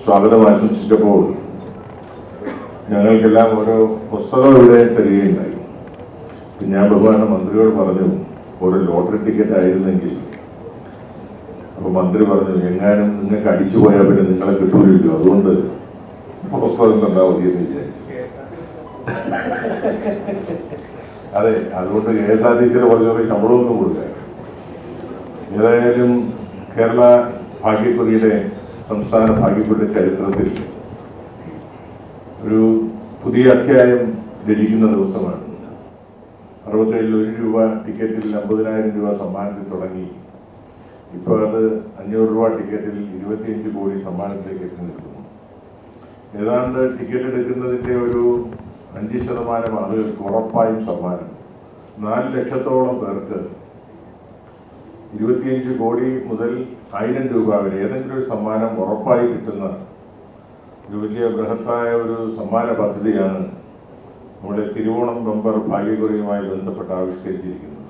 സ്വാഗതം ആശംസിച്ചപ്പോൾ ഞങ്ങൾക്കെല്ലാം ഓരോ പുസ്തകം ഇവിടെ തരികയുണ്ടായി പിന്നെ ഞാൻ ബഹുമാന മന്ത്രിയോട് പറഞ്ഞു ഒരു ലോട്ടറി ടിക്കറ്റ് ആയിരുന്നെങ്കിൽ അപ്പൊ മന്ത്രി പറഞ്ഞു എങ്ങാനും നിങ്ങൾക്ക് അടിച്ചു പോയാൽ പിന്നെ നിങ്ങളെ കിട്ടൂലല്ലോ അതുകൊണ്ട് പുസ്തകം തന്നാ മതി എന്ന് വിചാരിച്ചു അതെ അതുകൊണ്ട് കെ എസ് ആർ ടി സിയുടെ കുറച്ചുകൂടി ശമ്പളമൊന്നും കൊടുക്കുക ഏതായാലും കേരള ഭാഗ്യക്കുറിയുടെ സംസ്ഥാന ഭാഗ്യക്കുറിയുടെ ചരിത്രത്തിൽ ഒരു പുതിയ അധ്യായം രചിക്കുന്ന ദിവസമാണ് അറുപത്തേഴിൽ ഒരു രൂപ ടിക്കറ്റിൽ അമ്പതിനായിരം രൂപ സമ്മാനത്തിൽ തുടങ്ങി ഇപ്പോൾ അത് അഞ്ഞൂറ് രൂപ ടിക്കറ്റിൽ ഇരുപത്തിയഞ്ച് കോടി സമ്മാനത്തിലേക്ക് എത്തി നിൽക്കുന്നു ഏതാണ്ട് ടിക്കറ്റ് എടുക്കുന്നതിന്റെ ഒരു അഞ്ച് ശതമാനം ആളുകൾക്ക് ഉറപ്പായും സമ്മാനം നാല് ലക്ഷത്തോളം പേർക്ക് ഇരുപത്തിയഞ്ച് കോടി മുതൽ ആയിരം രൂപ വരെ ഏതെങ്കിലും ഒരു സമ്മാനം ഉറപ്പായി കിട്ടുന്ന ഒരു വലിയ ബൃഹത്തായ ഒരു സമ്മാന പദ്ധതിയാണ് നമ്മുടെ തിരുവോണം ബമ്പർ ഭാഗ്യക്കുറിയുമായി ബന്ധപ്പെട്ട് ആവിഷ്കരിച്ചിരിക്കുന്നത്